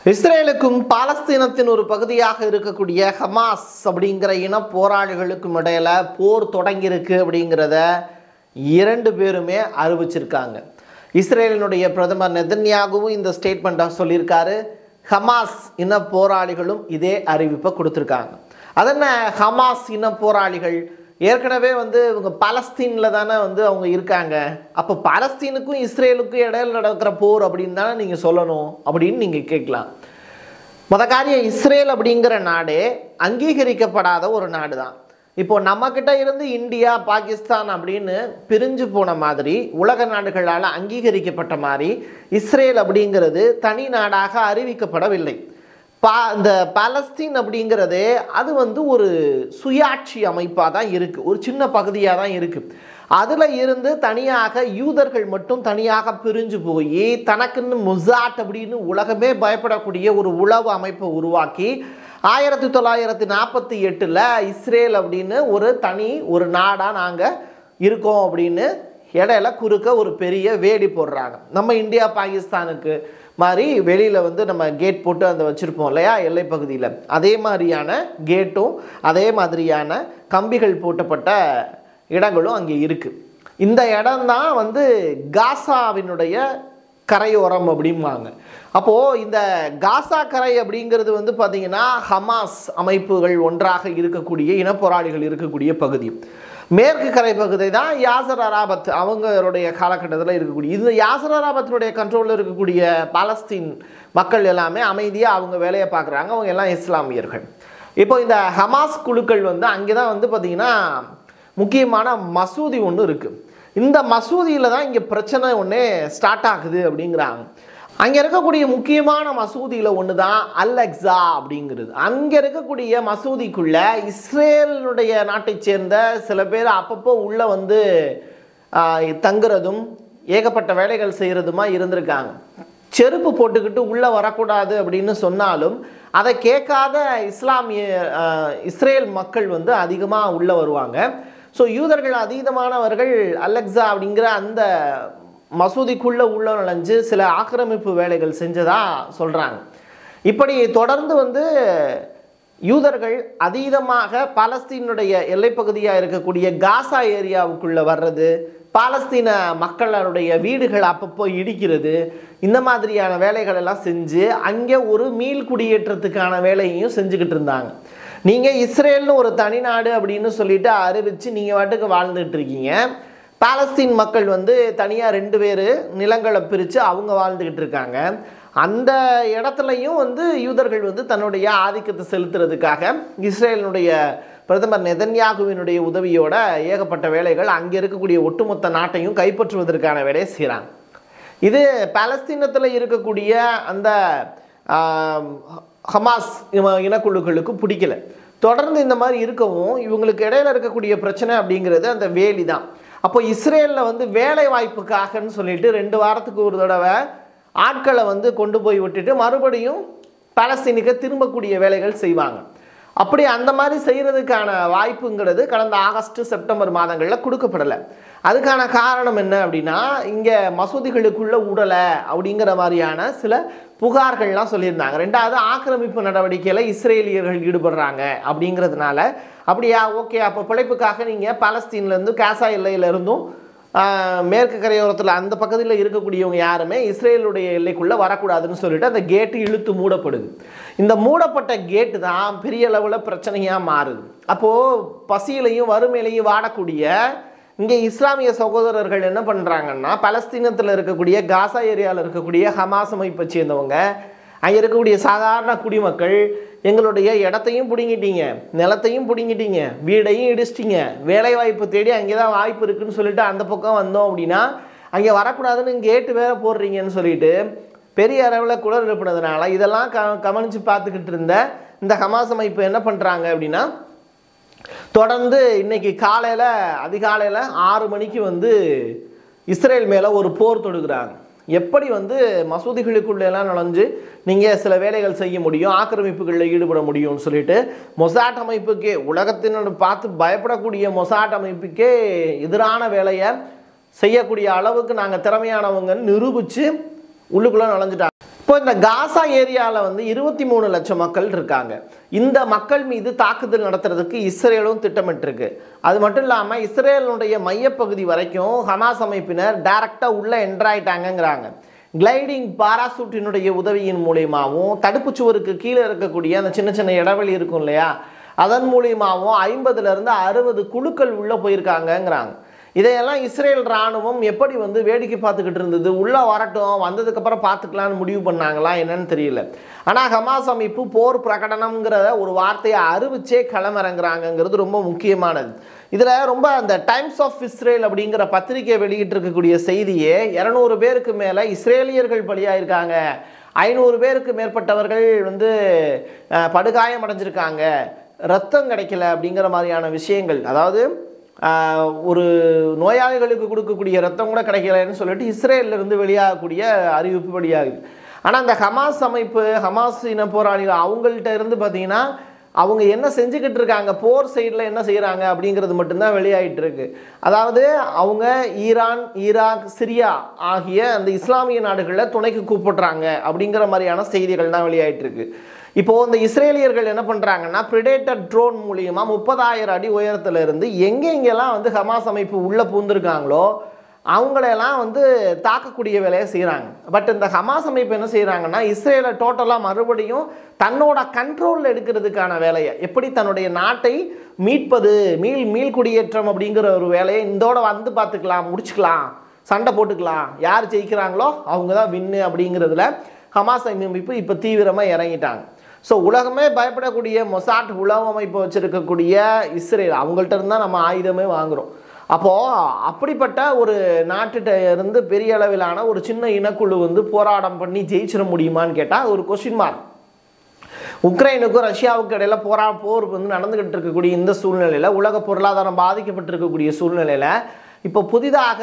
இஸ்ரேலுக்கும் பாலஸ்தீனத்தின் ஒரு பகுதியாக இருக்கக்கூடிய ஹமாஸ் அப்படிங்கிற இன போராளிகளுக்கும் இடையில போர் தொடங்கியிருக்கு அப்படிங்கிறத இரண்டு பேருமே அறிவிச்சிருக்காங்க இஸ்ரேலினுடைய பிரதமர் நெதன்யாகவும் இந்த ஸ்டேட்மெண்ட்டை சொல்லியிருக்காரு ஹமாஸ் இன போராளிகளும் இதே அறிவிப்பை கொடுத்துருக்காங்க அதென்ன ஹமாஸ் இன போராளிகள் ஏற்கனவே வந்து இவங்க பாலஸ்தீனில் தானே வந்து அவங்க இருக்காங்க அப்போ பாலஸ்தீனுக்கும் இஸ்ரேலுக்கும் இடையில நடக்கிற போர் அப்படின்னு தானே நீங்கள் சொல்லணும் அப்படின்னு நீங்கள் கேட்கலாம் முத காரியம் இஸ்ரேல் அப்படிங்கிற நாடே அங்கீகரிக்கப்படாத ஒரு நாடு தான் இப்போ நம்மக்கிட்ட இருந்து இந்தியா பாகிஸ்தான் அப்படின்னு பிரிஞ்சு போன மாதிரி உலக நாடுகளால் அங்கீகரிக்கப்பட்ட மாதிரி இஸ்ரேல் அப்படிங்கிறது தனி நாடாக அறிவிக்கப்படவில்லை பா இந்த பாலஸ்தீன் அப்படிங்கிறதே அது வந்து ஒரு சுயாட்சி அமைப்பாக தான் இருக்குது ஒரு சின்ன பகுதியாக தான் இருக்குது அதில் இருந்து தனியாக யூதர்கள் மட்டும் தனியாக பிரிஞ்சு போய் தனக்குன்னு முசாட் அப்படின்னு உலகமே பயப்படக்கூடிய ஒரு உளவு அமைப்பை உருவாக்கி ஆயிரத்தி தொள்ளாயிரத்தி நாற்பத்தி எட்டில் இஸ்ரேல் அப்படின்னு ஒரு தனி ஒரு நாடாக நாங்கள் இருக்கோம் அப்படின்னு இடையில குறுக்க ஒரு பெரிய வேடி போடுறாங்க நம்ம இந்தியா பாகிஸ்தானுக்கு மாதிரி வெளியில் வந்து நம்ம கேட் போட்டு அந்த வச்சுருப்போம் இல்லையா எல்லை பகுதியில் அதே மாதிரியான கேட்டும் அதே மாதிரியான கம்பிகள் போட்டப்பட்ட இடங்களும் அங்கே இருக்குது இந்த இடம்தான் வந்து காசாவினுடைய கரையோரம் அப்படிம்பாங்க அப்போது இந்த காசா கரை அப்படிங்கிறது வந்து பார்த்திங்கன்னா ஹமாஸ் அமைப்புகள் ஒன்றாக இருக்கக்கூடிய இனப்போராளிகள் இருக்கக்கூடிய பகுதி மேற்கு கரை பகுதி தான் யாசர் அராபத் அவங்களுடைய காலகட்டத்தில் இருக்கக்கூடிய இது யாசர் அராபத்தினுடைய கண்ட்ரோலில் இருக்கக்கூடிய பாலஸ்தீன் மக்கள் எல்லாமே அமைதியாக அவங்க வேலையை பார்க்குறாங்க அவங்க எல்லாம் இஸ்லாமியர்கள் இப்போ இந்த ஹமாஸ் குழுக்கள் வந்து அங்கே தான் வந்து பார்த்திங்கன்னா முக்கியமான மசூதி ஒன்று இருக்குது இந்த மசூதியில் தான் இங்கே பிரச்சனை ஒன்றே ஸ்டார்ட் ஆகுது அப்படிங்கிறாங்க அங்கே இருக்கக்கூடிய முக்கியமான மசூதியில் ஒன்று தான் அலெக்ஸா அப்படிங்கிறது அங்கே இருக்கக்கூடிய மசூதிக்குள்ள இஸ்ரேலுடைய நாட்டைச் சேர்ந்த சில பேர் அப்பப்போ உள்ளே வந்து ஆஹ், தங்குறதும் ஏகப்பட்ட வேலைகள் செய்கிறதுமா இருந்திருக்காங்க செருப்பு போட்டுக்கிட்டு உள்ளே வரக்கூடாது அப்படின்னு சொன்னாலும் அதை கேட்காத இஸ்லாமிய ஆஹ், இஸ்ரேல் மக்கள் வந்து அதிகமாக உள்ளே வருவாங்க ஸோ யூதர்கள் அதீதமானவர்கள் அலெக்ஸா அப்படிங்கிற அந்த மசூதிக்குள்ளே உள்ள நுழைஞ்சு சில ஆக்கிரமிப்பு வேலைகள் செஞ்சதா சொல்கிறாங்க இப்படி தொடர்ந்து வந்து யூதர்கள் அதீதமாக பாலஸ்தீனுடைய எல்லைப்பகுதியாக இருக்கக்கூடிய காசா ஏரியாவுக்குள்ளே வர்றது பாலஸ்தீன மக்களுடைய வீடுகள் அப்பப்போ இடிக்கிறது இந்த மாதிரியான வேலைகள் எல்லாம் செஞ்சு அங்கே ஒரு மீள் குடியேற்றத்துக்கான வேலையையும் செஞ்சுக்கிட்டு இருந்தாங்க நீங்கள் இஸ்ரேல்னு ஒரு தனிநாடு அப்படின்னு சொல்லிட்டு அறிவித்து நீங்கள் வாட்டுக்கு வாழ்ந்துட்டு இருக்கீங்க பாலஸ்தீன் மக்கள் வந்து தனியாக ரெண்டு பேர் நிலங்களை பிரித்து அவங்க வாழ்ந்துக்கிட்டு இருக்காங்க அந்த இடத்துலையும் வந்து யூதர்கள் வந்து தன்னுடைய ஆதிக்கத்தை செலுத்துறதுக்காக இஸ்ரேலினுடைய பிரதமர் நெதன்யாகுவினுடைய உதவியோட ஏகப்பட்ட வேலைகள் அங்கே இருக்கக்கூடிய ஒட்டுமொத்த நாட்டையும் கைப்பற்றுவதற்கான வேலையை செய்கிறாங்க இது பாலஸ்தீனத்தில் இருக்கக்கூடிய அந்த ஆம், ஹமாஸ் இவ- இனக்குழுக்களுக்கு பிடிக்கல தொடர்ந்து இந்த மாதிரி இருக்கவும் இவங்களுக்கு இடையில இருக்கக்கூடிய பிரச்சனை அப்படிங்கிறது அந்த வேலி தான் அப்போ இஸ்ரேலில் வந்து வேலை வாய்ப்புக்காகன்னு சொல்லிட்டு ரெண்டு வாரத்துக்கு ஒரு தடவை ஆட்களை வந்து கொண்டு போய் விட்டுட்டு மறுபடியும் பாலஸ்தீனுக்கு திரும்பக்கூடிய வேலைகள் செய்வாங்க அப்படி அந்த மாதிரி செய்கிறதுக்கான வாய்ப்புங்கிறது கடந்த ஆகஸ்ட் செப்டம்பர் மாதங்களில் கொடுக்கப்படலை அதுக்கான காரணம் என்ன அப்படின்னா இங்கே மசூதிகளுக்குள்ளே உடலை அப்படிங்கிற மாதிரியான சில புகார்கள்லாம் சொல்லியிருந்தாங்க ரெண்டாவது ஆக்கிரமிப்பு நடவடிக்கையில் இஸ்ரேலியர்கள் ஈடுபடுறாங்க அப்படிங்கிறதுனால அப்படியா ஓகே அப்போ பிழைப்புக்காக நீங்கள் பாலஸ்தீன்லேருந்து காசா எல்லையிலேருந்தும் ஆஹ் மேற்கு கரையோரத்தில் அந்த பகுதியில் இருக்கக்கூடியவங்க யாருமே இஸ்ரேலுடைய எல்லைக்குள்ளே வரக்கூடாதுன்னு சொல்லிட்டு அந்த கேட்டு இழுத்து மூடப்படுது இந்த மூடப்பட்ட கேட்டு தான் பெரிய அளவில் பிரச்சனையாக மாறுது அப்போது பசியிலையும் வறுமையிலையும் வாடக்கூடிய இங்கே இஸ்லாமிய சகோதரர்கள் என்ன பண்ணுறாங்கன்னா பலஸ்தீனத்தில் இருக்கக்கூடிய காசா ஏரியாவில் இருக்கக்கூடிய ஹமாஸ் அமைப்பை சேர்ந்தவங்க அங்கே இருக்கக்கூடிய சாதாரண குடிமக்கள் எங்களுடைய இடத்தையும் பிடுங்கிட்டீங்க நிலத்தையும் பிடுங்கிட்டீங்க வீடையும் இடிச்சிட்டீங்க வேலை வாய்ப்பு தேடி அங்கே தான் வாய்ப்பு இருக்குன்னு சொல்லிட்டு அந்த பக்கம் வந்தோம் அப்படின்னா அங்கே வரக்கூடாதுன்னு கேட்டு வேற போடுறீங்கன்னு சொல்லிட்டு பெரிய அளவில் குளர் எழுப்பினதுனால இதெல்லாம் க கவனித்து பார்த்துக்கிட்டு இருந்த இந்த ஹமாஸ் அமைப்பு என்ன பண்ணுறாங்க அப்படின்னா தொடர்ந்து இன்னைக்கு காலையில் அதிகாலையில் ஆறு மணிக்கு வந்து இஸ்ரேல் மேலே ஒரு போர் தொடுக்கிறாங்க எப்படி வந்து மசூதிகளுக்குள்ளெல்லாம் நுழைஞ்சு நீங்கள் சில வேலைகள் செய்ய முடியும் ஆக்கிரமிப்புகளில் ஈடுபட முடியும்னு சொல்லிட்டு மொசாட் அமைப்புக்கே உலகத்தினோட பார்த்து பயப்படக்கூடிய மொசாட் அமைப்புக்கே எதிரான வேலையை செய்யக்கூடிய அளவுக்கு நாங்கள் திறமையானவங்கன்னு நிரூபித்து உள்ளுக்குள்ளே நுழைஞ்சிட்டாங்க இப்போ இந்த காசா ஏரியாவில் வந்து இருபத்தி மூணு லட்சம் மக்கள் இருக்காங்க இந்த மக்கள் மீது தாக்குதல் நடத்துறதுக்கு இஸ்ரேலும் திட்டமிட்டிருக்கு அது மட்டும் இல்லாமல் இஸ்ரேலுடைய மையப்பகுதி வரைக்கும் ஹமாஸ் அமைப்பினர் டைரக்டாக உள்ளே என்ட்ராயிட்டாங்கங்கிறாங்க கிளைடிங் பாராசூட்டினுடைய உதவியின் மூலியமாகவும் தடுப்புச் சுவருக்கு கீழே இருக்கக்கூடிய அந்த சின்ன சின்ன இடைவெளி இருக்கும் இல்லையா அதன் மூலியமாகவும் ஐம்பதுலேருந்து அறுபது குழுக்கள் உள்ளே போயிருக்காங்கங்கிறாங்க இதையெல்லாம் இஸ்ரேல் இராணுவம் எப்படி வந்து வேடிக்கை பார்த்துக்கிட்டு இருந்தது உள்ளே வரட்டும் வந்ததுக்கப்புறம் பார்த்துக்கலான்னு முடிவு பண்ணாங்களா என்னன்னு தெரியல ஆனால் ஹமாஸ் அமைப்பு போர் பிரகடனம்ங்கிற ஒரு வார்த்தையை அறிவிச்சே களமிறங்குறாங்கங்கிறது ரொம்ப முக்கியமானது இதில் ரொம்ப அந்த டைம்ஸ் ஆஃப் இஸ்ரேல் அப்படிங்கிற பத்திரிகை வெளியிட்டிருக்கக்கூடிய செய்தியே இரநூறு பேருக்கு மேலே இஸ்ரேலியர்கள் பலியாயிருக்காங்க ஐநூறு பேருக்கு மேற்பட்டவர்கள் வந்து அஹ், படுகாயம் அடைஞ்சிருக்காங்க ரத்தம் கிடைக்கல அப்படிங்கிற மாதிரியான விஷயங்கள் அதாவது ஆஹ், ஒரு நோயாளிகளுக்கு கொடுக்கக்கூடிய ரத்தம் கூட கிடைக்கலன்னு சொல்லிட்டு இஸ்ரேல்ல இருந்து வெளியாகக்கூடிய அறிவிப்பு வெளியாகுது ஆனால் அந்த ஹமாஸ் அமைப்பு ஹமாஸ் இன போராளிகள் அவங்கள்ட்ட இருந்து பார்த்தீங்கன்னா அவங்க என்ன செஞ்சுக்கிட்டு இருக்காங்க போர் சைடில் என்ன செய்கிறாங்க அப்படிங்கிறது மட்டும்தான் வெளியாயிட்டு இருக்கு அதாவது அவங்க ஈரான் ஈராக் சிரியா ஆகிய அந்த இஸ்லாமிய நாடுகளில் துணைக்கு கூப்பிடுறாங்க அப்படிங்கிற மாதிரியான செய்திகள் தான் வெளியாயிட்டு இருக்கு இப்போ இந்த இஸ்ரேலியர்கள் என்ன பண்றாங்கன்னா பிரிடேட்டர் ட்ரோன் மூலியமா முப்பதாயிரம் அடி உயரத்துல இருந்து எங்கெங்கெல்லாம் வந்து ஹமாஸ் அமைப்பு உள்ள பூந்திருக்காங்களோ அவங்களையெல்லாம் வந்து தாக்கக்கூடிய வேலையை செய்கிறாங்க பட் இந்த ஹமாஸ் அமைப்பு என்ன செய்கிறாங்கன்னா இஸ்ரேலை டோட்டலாக மறுபடியும் தன்னோட கண்ட்ரோலில் எடுக்கிறதுக்கான வேலையை எப்படி தன்னுடைய நாட்டை மீட்பது மீள் மீள் குடியேற்றம் அப்படிங்கிற ஒரு வேலையை இந்தோட வந்து பார்த்துக்கலாம் முடிச்சுக்கலாம் சண்டை போட்டுக்கலாம் யார் ஜெயிக்கிறாங்களோ அவங்க தான் வின்னு அப்படிங்கிறதுல ஹமாஸ் அமைப்பு இப்போ தீவிரமாக இறங்கிட்டாங்க ஸோ உலகமே பயப்படக்கூடிய மொசாட் உளவு அமைப்பு வச்சிருக்கக்கூடிய இஸ்ரேல் அவங்கள்ட்ட இருந்தால் நம்ம ஆயுதமே வாங்குறோம் அப்போது அப்படிப்பட்ட ஒரு நாட்டுகிட்ட இருந்து பெரிய அளவிலான ஒரு சின்ன இனக்குழு வந்து போராட்டம் பண்ணி ஜெயிச்சிட முடியுமான்னு கேட்டால் ஒரு கொஸ்டின் மார்க் உக்ரைனுக்கும் ரஷ்யாவுக்கும் இடையில போரா போர் வந்து நடந்துகிட்டு இருக்கக்கூடிய இந்த சூழ்நிலையில் உலக பொருளாதாரம் பாதிக்கப்பட்டிருக்கக்கூடிய சூழ்நிலையில் இப்போ புதிதாக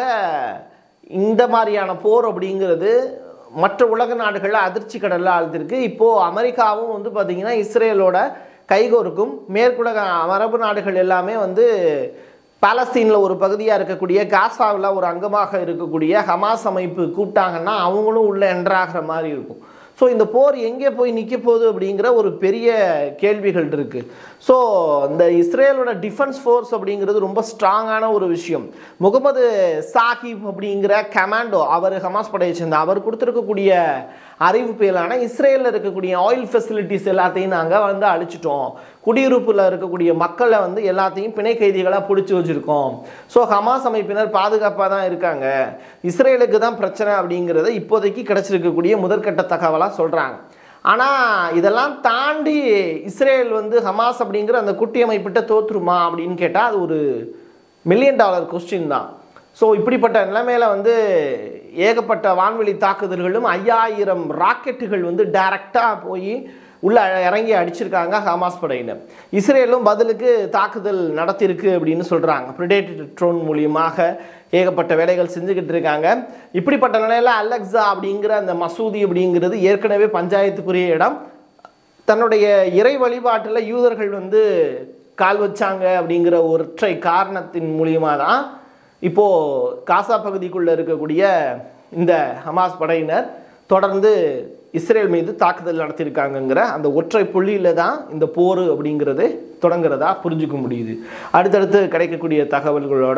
இந்த மாதிரியான போர் அப்படிங்கிறது மற்ற உலக நாடுகளில் அதிர்ச்சி கடலில் ஆழ்த்திருக்கு இப்போது அமெரிக்காவும் வந்து பார்த்திங்கன்னா இஸ்ரேலோட கைகோருக்கும் மேற்குலக அரபு நாடுகள் எல்லாமே வந்து பாலஸ்தீனில் ஒரு பகுதியாக இருக்கக்கூடிய காசாவில் ஒரு அங்கமாக இருக்கக்கூடிய ஹமாஸ் அமைப்பு கூப்பிட்டாங்கன்னா அவங்களும் உள்ள என்ட்ராகிற மாதிரி இருக்கும் ஸோ இந்த போர் எங்கே போய் நிற்க போகுது அப்படிங்கிற ஒரு பெரிய கேள்விகள் இருக்குது ஸோ இந்த இஸ்ரேலோட டிஃபென்ஸ் ஃபோர்ஸ் அப்படிங்கிறது ரொம்ப ஸ்ட்ராங்கான ஒரு விஷயம் முகமது சாஹிப் அப்படிங்கிற கமாண்டோ அவர் ஹமாஸ் படையை சேர்ந்த அவர் கொடுத்துருக்கக்கூடிய அறிவிப்பிலான இஸ்ரேலில் இருக்கக்கூடிய ஆயில் ஃபெசிலிட்டிஸ் எல்லாத்தையும் நாங்கள் வந்து அழிச்சிட்டோம் குடியிருப்பில் இருக்கக்கூடிய மக்களை வந்து எல்லாத்தையும் பிணை கைதிகளாக பிடிச்சி வச்சுருக்கோம் ஸோ ஹமாஸ் அமைப்பினர் பாதுகாப்பாக தான் இருக்காங்க இஸ்ரேலுக்கு தான் பிரச்சனை அப்படிங்கிறத இப்போதைக்கு கிடச்சிருக்கக்கூடிய முதற்கட்ட தகவலாக சொல்கிறாங்க ஆனால் இதெல்லாம் தாண்டி இஸ்ரேல் வந்து ஹமாஸ் அப்படிங்கிற அந்த குட்டி அமைப்பிட்ட தோற்றுருமா அப்படின்னு கேட்டால் அது ஒரு மில்லியன் டாலர் கொஸ்டின் தான் ஸோ இப்படிப்பட்ட நிலைமையில வந்து ஏகப்பட்ட வான்வெளி தாக்குதல்களும் ஐயாயிரம் ராக்கெட்டுகள் வந்து டைரக்டாக போய் உள்ள இறங்கி அடிச்சிருக்காங்க ஹமாஸ் படையினர் இஸ்ரேலும் பதிலுக்கு தாக்குதல் நடத்தியிருக்கு அப்படின்னு சொல்கிறாங்க ப்ரிடேட்டட் ட்ரோன் மூலியமாக ஏகப்பட்ட வேலைகள் செஞ்சுக்கிட்டு இருக்காங்க இப்படிப்பட்ட நிலையில் அலெக்ஸா அப்படிங்கிற அந்த மசூதி அப்படிங்கிறது ஏற்கனவே பஞ்சாயத்துக்குரிய இடம் தன்னுடைய இறை வழிபாட்டில் யூதர்கள் வந்து கால் வச்சாங்க அப்படிங்கிற ஒற்றை காரணத்தின் மூலியமாக தான் இப்போது காசா பகுதிக்குள்ளே இருக்கக்கூடிய இந்த ஹமாஸ் படையினர் தொடர்ந்து இஸ்ரேல் மீது தாக்குதல் நடத்தியிருக்காங்கங்கிற அந்த ஒற்றை புள்ளியில் தான் இந்த போர் அப்படிங்கிறது தொடங்குறதா புரிஞ்சுக்க முடியுது அடுத்தடுத்து கிடைக்கக்கூடிய தகவல்களோட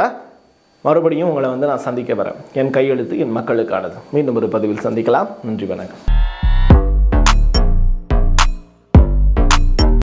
மறுபடியும் உங்களை வந்து நான் சந்திக்க வரேன் என் கையெழுத்து என் மக்களுக்கானது மீண்டும் ஒரு பதிவில் சந்திக்கலாம் நன்றி வணக்கம்